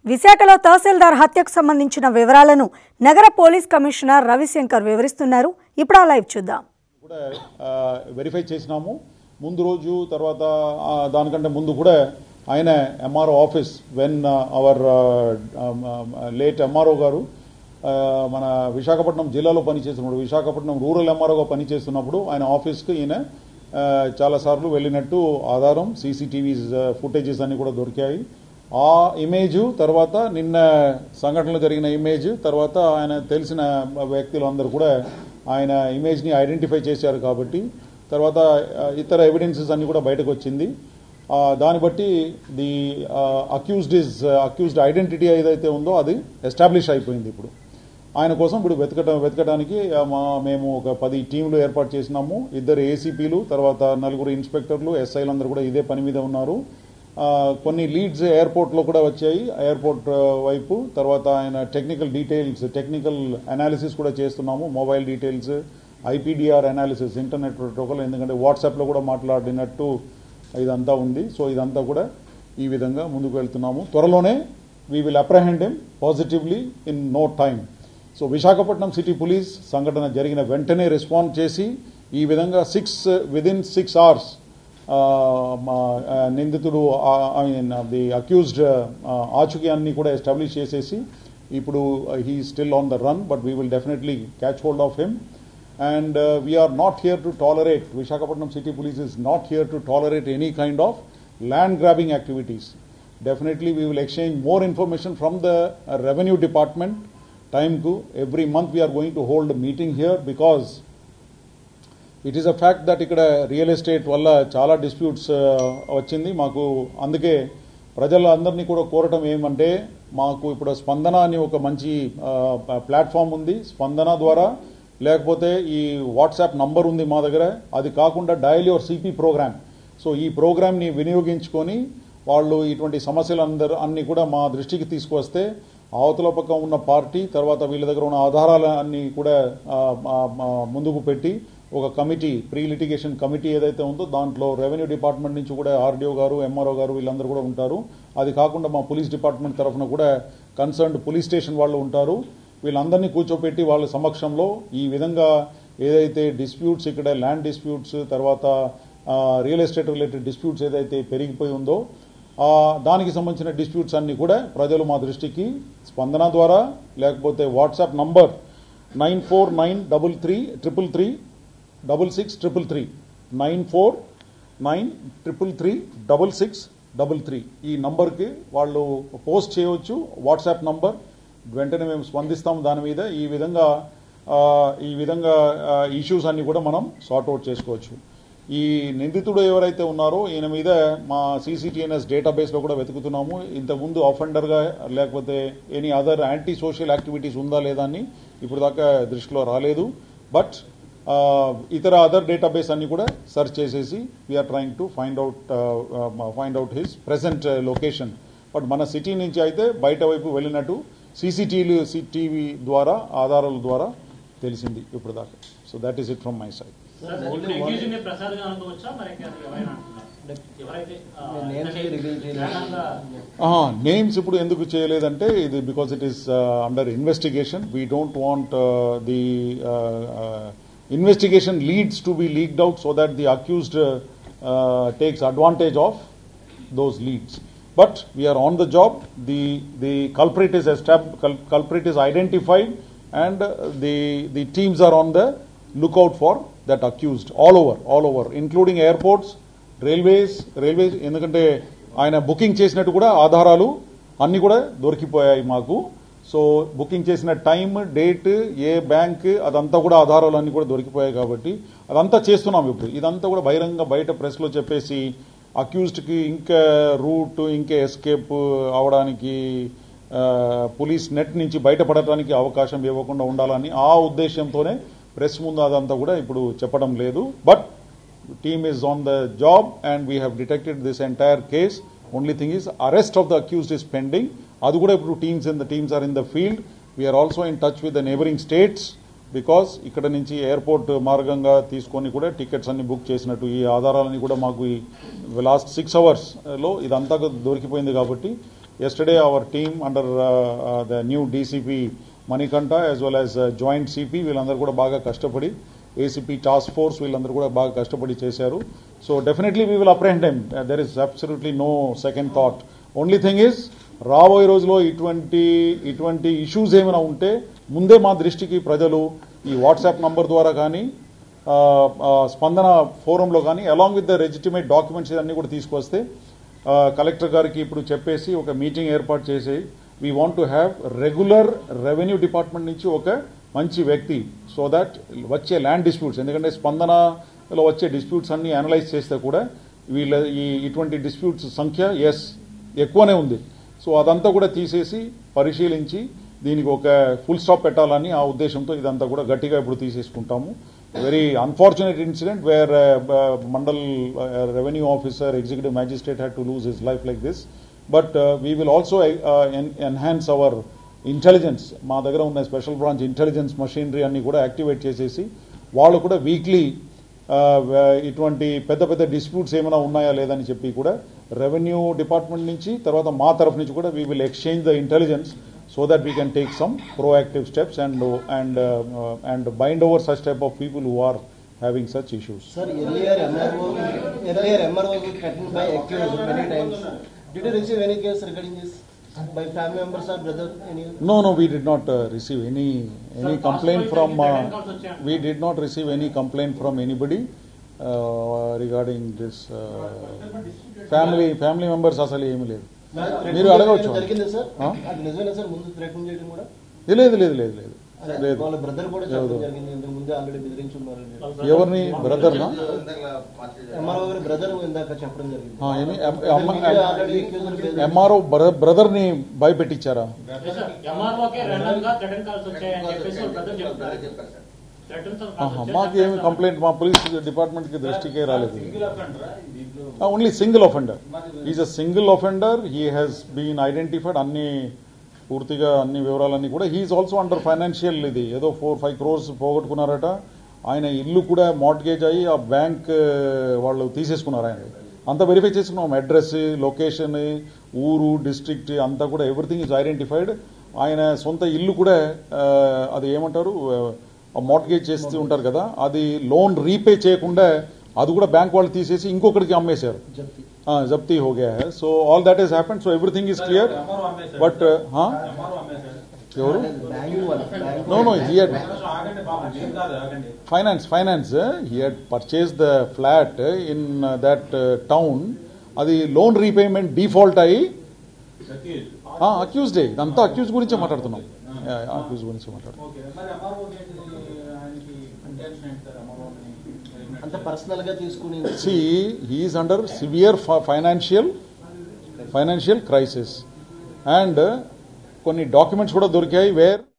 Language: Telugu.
విశాఖలో తహసీల్దార్ హత్యకు సంబంధించిన వివరాలను నగర పోలీస్ కమిషనర్ రవిశంకర్ వివరిస్తున్నారు ఇప్పుడు ఆ లైవ్ చూద్దాం కూడా వెరిఫై చేసినాము ముందు రోజు తర్వాత ఆ, దానికంటే ముందు కూడా ఆయన MRO office when our late MRO గారు ఆ, మన విశాఖపట్నం జిల్లాలో పనిచేస్తున్నప్పుడు విశాఖపట్నం రూరల్ ఎంఆర్ఓగా పనిచేస్తున్నప్పుడు ఆయన ఆఫీస్కి ఈయన ఆ, చాలాసార్లు వెళ్ళినట్టు ఆధారం సీసీటీవీ ఫుటేజెస్ అన్ని కూడా దొరికాయి ఆ ఇమేజ్ తర్వాత నిన్న సంఘటనలో జరిగిన ఇమేజ్ తర్వాత ఆయన తెలిసిన వ్యక్తులు అందరూ కూడా ఆయన ఇమేజ్ని ఐడెంటిఫై చేశారు కాబట్టి తర్వాత ఆ, ఇతర ఎవిడెన్సెస్ అన్ని కూడా బయటకు వచ్చింది ఆ, దాన్ని బట్టి the accused is accused identity ఏదైతే ఉందో అది ఎస్టాబ్లిష్ అయిపోయింది ఇప్పుడు ఆయన కోసం ఇప్పుడు వెతకటం వెతకడానికి ఆ, మా మేము ఒక పది టీంలు ఏర్పాటు చేసినాము ఇద్దరు ఏసీపీలు తర్వాత నలుగురు ఇన్స్పెక్టర్లు ఎస్ఐలు అందరూ కూడా ఇదే పని మీద ఉన్నారు ఆ, కొన్ని లీడ్స్ ఎయిర్పోర్ట్లో కూడా వచ్చాయి ఎయిర్పోర్ట్ ఆ, వైపు తర్వాత ఆయన టెక్నికల్ డీటెయిల్స్ టెక్నికల్ అనాలిసిస్ కూడా చేస్తున్నాము mobile details IPDR analysis internet protocol ఎందుకంటే వాట్సాప్లో కూడా మాట్లాడినట్టు ఇదంతా ఉంది సో ఇదంతా కూడా ఈ విధంగా ముందుకు వెళ్తున్నాము త్వరలోనే we will apprehend him positively in no time so Visakhapatnam city police సంఘటన జరిగిన వెంటనే రెస్పాండ్ చేసి ఈ విధంగా సిక్స్ విదిన్ సిక్స్ అవర్స్ నిందితుడు ఐ మీన్ ది అక్యూజ్డ్ ఆచూక్యాన్ని కూడా ఎస్టాబ్లిష్ చేసేసి ఇప్పుడు he still on the run but we will definitely catch hold of him and uh, we are not here to tolerate Visakhapatnam City Police is not here to tolerate any kind of land grabbing activities. Definitely, we will exchange more information from the uh, revenue department. Time to every month we are going to hold a meeting here because it is a fact that ఇక్కడ రియల్ ఎస్టేట్ వల్ల చాలా డిస్ప్యూట్స్ వచ్చింది మాకు అందుకే ప్రజలందరినీ కూడా కోరటం ఏమంటే మాకు ఇప్పుడు స్పందన అని ఒక మంచి ప్లాట్ఫామ్ ఉంది స్పందన ద్వారా లేకపోతే ఈ వాట్సాప్ నంబర్ ఉంది మా దగ్గర అది కాకుండా dial your CP program so ఈ ప్రోగ్రామ్ని వినియోగించుకొని వాళ్ళు ఇటువంటి సమస్యలు అందరూ అన్ని కూడా మా దృష్టికి తీసుకువస్తే అవతల పక్క ఉన్న పార్టీ తర్వాత వీళ్ళ దగ్గర ఉన్న ఆధారాలు అన్ని కూడా ఆ, ఆ, ఆ, ముందుకు పెట్టి ఒక కమిటీ ప్రీ లిటిగేషన్ కమిటీ ఏదైతే ఉందో దాంట్లో రెవెన్యూ డిపార్ట్మెంట్ నుంచి కూడా ఆర్డీఓ గారు ఎంఆర్ఓ గారు వీళ్ళందరూ కూడా ఉంటారు అది కాకుండా మా పోలీస్ డిపార్ట్మెంట్ తరఫున కూడా కన్సర్న్డ్ పోలీస్ స్టేషన్ వాళ్ళు ఉంటారు వీళ్ళందరినీ కూర్చోపెట్టి వాళ్ళ సమక్షంలో ఈ విధంగా ఏదైతే డిస్ప్యూట్స్ ఇక్కడ ల్యాండ్ డిస్ప్యూట్స్ తర్వాత రియల్ ఎస్టేట్ రిలేటెడ్ డిస్ప్యూట్స్ ఏదైతే పెరిగిపోయి ఉందో ఆ, దానికి సంబంధించిన డిస్ప్యూట్స్ అన్ని కూడా ప్రజలు మా దృష్టికి స్పందన ద్వారా లేకపోతే WhatsApp number nine four nine double three triple three double six triple three nine four nine triple three double six double three ఈ నంబర్కి వాళ్ళు పోస్ట్ చేయవచ్చు వాట్సాప్ నంబర్ వెంటనే మేము స్పందిస్తాం దాని మీద ఈ విధంగా ఆ, ఈ విధంగా ఇష్యూస్ అన్ని కూడా మనం సార్ట్అవుట్ చేసుకోవచ్చు ఈ నిందితుడు ఎవరైతే ఉన్నారో ఈయన మీద మా సీసీటీఎన్ఎస్ డేటాబేస్లో కూడా వెతుకుతున్నాము ఇంతకుముందు అఫెండర్గా లేకపోతే any other anti social activities ఉందా లేదా అని ఇప్పుడు దాకా దృష్టిలో రాలేదు బట్ ఇతర అదర్ డేటాబేస్ అన్ని కూడా సెర్చ్ చేసేసి we're trying to find out find out his present location but మన సిటీ నుంచి అయితే బయట వైపు వెళ్ళినట్టు సీసీటీవీ టీవీ ద్వారా ఆధారాల ద్వారా తెలిసింది ఇప్పుడు దాకా so that is it from my side sir, ఇప్పుడు accused ని ప్రసాద్ గా అనుకోవచ్చా మరి ఇంకెవరైనా ఎవరైనా అంటున్నారు ఎవరైతే ఆ, Names అంటే reveal చేయలేదు. ప్రధానంగా నేమ్స్ ఇప్పుడు ఎందుకు చేయలేదంటే ఇది because it is under investigation we don't want the investigation leads to be leaked out so that the accused takes advantage of those leads. But we are on the job. The the culprit is estab- cul- culprit is identified, and uh, the the teams are on the lookout for that accused all over, all over, including airports, railways railways ఎందుకంటే ఆయన బుకింగ్ చేసినట్టు కూడా ఆధారాలు అన్ని కూడా దొరికిపోయాయి మాకు సో బుకింగ్ చేసిన టైం డేట్ ఏ బ్యాంక్ అదంతా కూడా ఆధారాలు అన్ని కూడా దొరికిపోయాయి కాబట్టి అదంతా చేస్తున్నాం ఇప్పుడు ఇదంతా కూడా బహిరంగ బయట ప్రెస్లో చెప్పేసి అక్యూజ్డ్కి ఇంకా రూట్ ఇంకా ఎస్కేప్ అవడానికి ఆ, పోలీస్ నెట్ నుంచి బయటపడటానికి అవకాశం ఇవ్వకుండా ఉండాలని ఆ ఉద్దేశంతోనే ప్రెస్ ముందు అదంతా కూడా ఇప్పుడు చెప్పడం లేదు but team is on the job and we have detected this entire case. Only thing is arrest of the accused is pending. అది కూడా ఇప్పుడు teams in the teams are in the field. We are also in touch with the neighboring states because ఇక్కడ నుంచి ఎయిర్పోర్ట్ మార్గంగా తీసుకొని కూడా టికెట్స్ అన్ని బుక్ చేసినట్టు ఈ ఆధారాలన్నీ కూడా మాకు ఈ లాస్ట్ సిక్స్ అవర్స్ లో ఇదంతా దొరికిపోయింది కాబట్టి yesterday our team under uh, uh, the new DCP Manikanta as well as uh, joint CP వీళ్ళందరూ కూడా బాగా కష్టపడి ఏసీపీ టాస్క్ ఫోర్స్ వీళ్ళందరూ కూడా బాగా కష్టపడి చేశారు so definitely we will apprehend him there is absolutely no second thought only thing is రాబోయే రోజులో ఇటువంటి ఇటువంటి ఇష్యూస్ ఏమైనా ఉంటే ముందే మా దృష్టికి ప్రజలు ఈ వాట్సాప్ నంబర్ ద్వారా కానీ ఆ, ఆ, స్పందన ఫోరంలో కానీ along with the legitimate documents ఇవన్నీ కూడా తీసుకొస్తే ఆ, కలెక్టర్ గారికి ఇప్పుడు చెప్పేసి ఒక మీటింగ్ ఏర్పాటు చేసి we want to have regular revenue department నుంచి ఒక మంచి వ్యక్తి సో దట్ వచ్చే ల్యాండ్ డిస్ప్యూట్స్ ఎందుకంటే స్పందనలో వచ్చే డిస్ప్యూట్స్ అన్ని అనలైజ్ చేస్తే కూడా వీళ్ళ ఈ ఇటువంటి డిస్ప్యూట్స్ సంఖ్య ఎస్ ఎక్కువనే ఉంది సో అదంతా కూడా తీసేసి పరిశీలించి దీనికి ఒక ఫుల్ స్టాప్ పెట్టాలని ఆ ఉద్దేశంతో ఇదంతా కూడా గట్టిగా ఇప్పుడు తీసేసుకుంటాము very unfortunate incident where mandal revenue officer executive magistrate had to lose his life like this but we will also enhance our intelligence మా దగ్గర ఉన్న స్పెషల్ బ్రాంచ్ ఇంటెలిజెన్స్ మషీనరీ అన్ని కూడా యాక్టివేట్ చేసేసి వాళ్ళు కూడా వీక్లీ ఇటువంటి పెద్ద పెద్ద డిస్ప్యూట్స్ ఏమైనా ఉన్నాయా లేదని చెప్పి కూడా రెవెన్యూ డిపార్ట్మెంట్ నుంచి తర్వాత మా తరఫు నుంచి కూడా we will exchange the intelligence so that we can take some proactive steps and and and bind over such type of people who are having such issues Sir, earlier MRO, earlier MRO was threatened by accused many times. Did you receive any case regarding this by family members or brother? Any? No, no, we did not uh, receive any any Sir, complaint past from. five Uh, times calls వచ్చాయి. we did not receive any complaint from anybody uh, regarding this uh, family family members అసలు ఏమీ లేదు మీరు అడగవచ్చు. జరిగింది సార్ ఆ? అది నిజమేనా సార్ ముందు థ్రెటన్ చేయడం కూడా లేదు లేదు లేదు లేదు అదే, లేదు వాళ్ళ బ్రదర్ కూడా లేదు. చెప్పడం జరిగింది ఇంతకు ముందే ఆల్రెడీ బెదిరించున్నారు ఎవరిని బ్రదర్నా ఎంఆర్ఓ గారి బ్రదర్ ఇందాక చెప్పడం జరిగింది ఆల్రెడీ accused ఎంఆర్ఓ బ్రదర్ ని భయపెట్టించారా ఎంఆర్ఓకే ర్యాండమ్ గా థ్రెటన్ కాల్స్ వచ్చాయని చెప్పేసి వాళ్ళ బ్రదర్ చెప్తారు థ్రెటన్స్ ఆహా, మాకు ఏమి కంప్లైంట్ మా పోలీస్ డిపార్ట్మెంట్ కి దృష్టికే రాలేదు only single offender is a single offender he has been identified అన్ని పూర్తిగా అన్ని వివరాలన్నీ కూడా హీఈస్ ఆల్సో అండర్ ఫైనాన్షియల్ ఇది ఏదో ఫోర్ ఫైవ్ క్రోర్స్ పోగొట్టుకున్నారట ఆయన ఇల్లు కూడా మార్ట్గేజ్ అయ్యి ఆ బ్యాంక్ వాళ్ళు తీసేసుకున్నారు ఆయన అంతా వెరిఫై చేసుకున్నాం అడ్రస్ లొకేషన్ ఊరు డిస్ట్రిక్ట్ అంతా కూడా ఎవ్రీథింగ్ ఇస్ ఐడెంటిఫైడ్ ఆయన సొంత ఇల్లు కూడా ఆ, అది ఏమంటారు మార్ట్గేజ్ చేస్తూ ఉంటారు కదా అది లోన్ రీపే చేయకుండా అది కూడా బ్యాంక్ వాళ్ళు తీసేసి ఇంకొకరికి అమ్మేశారు జప్తి ఆ, జప్తీ హో గయా హై so all that is happen so everything is clear but ఎవరు బ్యాంక్ వాళ్ళు bank no no he had finance finance he had purchase the flat in that town అది లోన్ రీపేమెంట్ డిఫాల్ట్ అయ్యి అక్యూజ్డే ఇదంతా అక్యూజ్ గురించే మాట్లాడుతున్నాం అక్యూజ్ గురించి మాట్లాడుతున్నాం అంత పర్సనల్ గా తీసుకుని see he is under severe financial financial crisis and కొన్ని డాక్యుమెంట్స్ కూడా దొరికాయి వేర్